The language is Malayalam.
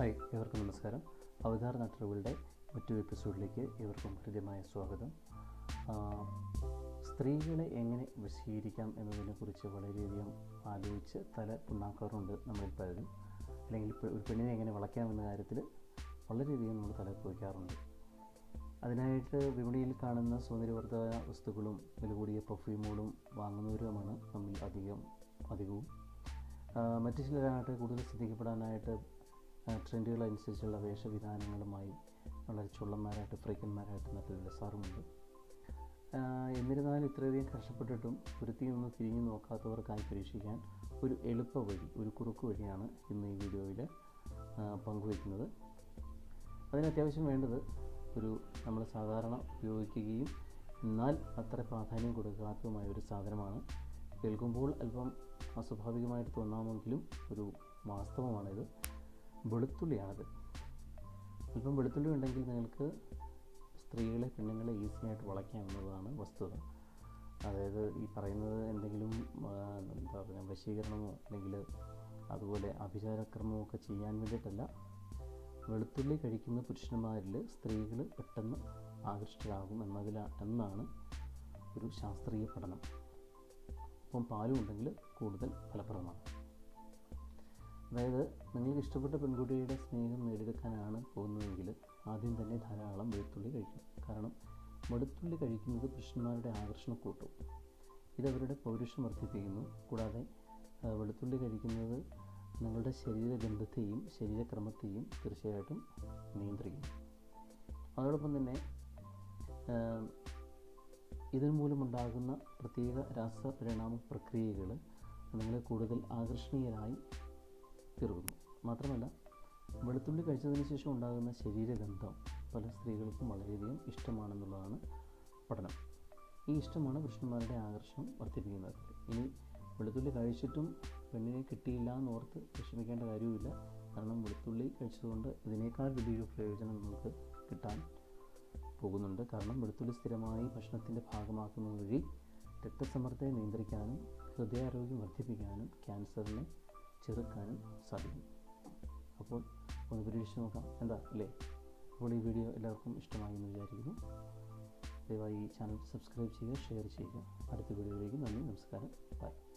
ഹായ് ഏവർക്കും നമസ്കാരം അവതാർ നട്ടറുകളുടെ മറ്റൊരു എപ്പിസോഡിലേക്ക് ഏവർക്കും ഹൃദ്യമായ സ്വാഗതം ആ, സ്ത്രീകളെ എങ്ങനെ വശീകരിക്കാം എന്നതിനെക്കുറിച്ച് വളരെയധികം ആലോചിച്ച് തല പുണ്ണാക്കാറുണ്ട് നമ്മളിൽ പലരും അല്ലെങ്കിൽ ഇപ്പൊ ഒരു പെണ്ണിനെ എങ്ങനെ വളയ്ക്കാം എന്ന കാര്യത്തിൽ വളരെയധികം നമ്മൾ തല പോയിക്കാറുണ്ട് അതിനായിട്ട് വിപണിയിൽ കാണുന്ന സൗന്ദര്യവർദ്ധക വസ്തുക്കളും വില കൂടിയ പെർഫ്യൂമുകളും വാങ്ങുന്നവരുമാണ് നമ്മിൽ അധികം അധികവും ആ, മറ്റു ചിലരാകട്ടെ കൂടുതൽ ശ്രദ്ധിക്കപ്പെടാനായിട്ട് ട്രെൻഡുകൾ അനുസരിച്ചുള്ള വേഷവിധാനങ്ങളുമായി വളരെ ചുള്ളന്മാരായിട്ട് ഫ്രീക്കന്മാരായിട്ട് നല്ലൊരു രസാറുമുണ്ട് ആ, എന്നിരുന്നാലും ഇത്രയധികം കഷ്ടപ്പെട്ടിട്ടും ഒരുത്തിയൊന്ന് തിരിഞ്ഞു നോക്കാത്തവർക്കായി പരീക്ഷിക്കാൻ ഒരു എളുപ്പ വഴി ഒരു കുറുക്ക് വഴിയാണ് ഇന്ന് ഈ വീഡിയോയിൽ പങ്കുവയ്ക്കുന്നത് അതിന് അത്യാവശ്യം വേണ്ടത് ഒരു നമ്മൾ സാധാരണ ഉപയോഗിക്കുകയും എന്നാൽ അത്ര പ്രാധാന്യം കൊടുക്കാത്തതുമായ ഒരു സാധനമാണ് കേൾക്കുമ്പോൾ അല്പം അസ്വാഭാവികമായിട്ട് തോന്നാമെങ്കിലും ഒരു വാസ്തവമാണിത് വെളുത്തുള്ളിയാണത് അല്പം വെളുത്തുള്ളി ഉണ്ടെങ്കിൽ നിങ്ങൾക്ക് സ്ത്രീകളെ പെണ്ണുങ്ങളെ ഈസി ആയിട്ട് വളയ്ക്കാവുന്നതാണ് വസ്തുത അതായത് ഈ പറയുന്നത് എന്തെങ്കിലും ആ, എന്താ പറയുക വശീകരണമോ അല്ലെങ്കിൽ അതുപോലെ അഭിചാരക്രമമോ ഒക്കെ ചെയ്യാൻ വേണ്ടിയിട്ടല്ല വെളുത്തുള്ളി കഴിക്കുന്ന പുരുഷന്മാരിൽ സ്ത്രീകൾ പെട്ടെന്ന് ആകൃഷ്ടരാകും എന്നതില എന്നാണ് ഒരു ശാസ്ത്രീയ പഠനം അപ്പം പാലും ഉണ്ടെങ്കിൽ കൂടുതൽ ഫലപ്രദമാണ് അതായത് നിങ്ങൾക്ക് ഇഷ്ടപ്പെട്ട പെൺകുട്ടിയുടെ സ്നേഹം നേടിയെടുക്കാനാണ് പോകുന്നതെങ്കിൽ ആദ്യം തന്നെ ധാരാളം വെളുത്തുള്ളി കഴിക്കണം കാരണം വെളുത്തുള്ളി കഴിക്കുന്നത് പുരുഷന്മാരുടെ ആകർഷണം കൂട്ടും ഇതവരുടെ പൗരുഷം വർദ്ധിപ്പിക്കുന്നു കൂടാതെ ആ, വെളുത്തുള്ളി കഴിക്കുന്നത് നിങ്ങളുടെ ശരീരഗന്ധത്തെയും ശരീരക്രമത്തെയും തീർച്ചയായിട്ടും നിയന്ത്രിക്കുന്നു അതോടൊപ്പം തന്നെ ആ, ഇതിന് മൂലമുണ്ടാകുന്ന പ്രത്യേക രാസപരിണാമ പ്രക്രിയകൾ നിങ്ങളെ കൂടുതൽ ആകർഷണീയരായി തീർക്കുന്നു മാത്രമല്ല വെളുത്തുള്ളി കഴിച്ചതിന് ശേഷം ഉണ്ടാകുന്ന ശരീരഗന്ധം പല സ്ത്രീകൾക്കും വളരെയധികം ഇഷ്ടമാണെന്നുള്ളതാണ് പഠനം ഈ ഇഷ്ടമാണ് പുരുഷന്മാരുടെ ആകർഷണം വർദ്ധിപ്പിക്കുന്നത് ഇനി വെളുത്തുള്ളി കഴിച്ചിട്ടും പെണ്ണിനെ കിട്ടിയില്ല എന്നോർത്ത് വിഷമിക്കേണ്ട കാര്യവുമില്ല കാരണം വെളുത്തുള്ളി കഴിച്ചതുകൊണ്ട് ഇതിനേക്കാൾ വലിയൊരു പ്രയോജനം നമുക്ക് കിട്ടാൻ പോകുന്നുണ്ട് കാരണം വെളുത്തുള്ളി സ്ഥിരമായി ഭക്ഷണത്തിൻ്റെ ഭാഗമാക്കുന്നത് വഴി രക്തസമ്മർദ്ദത്തെ നിയന്ത്രിക്കാനും ഹൃദയാരോഗ്യം വർദ്ധിപ്പിക്കാനും ക്യാൻസറിനെ ചെറുക്കാനും സാധിക്കും അപ്പോൾ ഒന്ന് പരീക്ഷിച്ച് നോക്കാം എന്താ അല്ലേ അപ്പോൾ ഈ വീഡിയോ എല്ലാവർക്കും ഇഷ്ടമായി എന്ന് വിചാരിക്കുന്നു ദയവായി ഈ ചാനൽ സബ്സ്ക്രൈബ് ചെയ്യുക ഷെയർ ചെയ്യുക അടുത്ത വീഡിയോയിലേക്ക് നന്ദി നമസ്കാരം ബൈ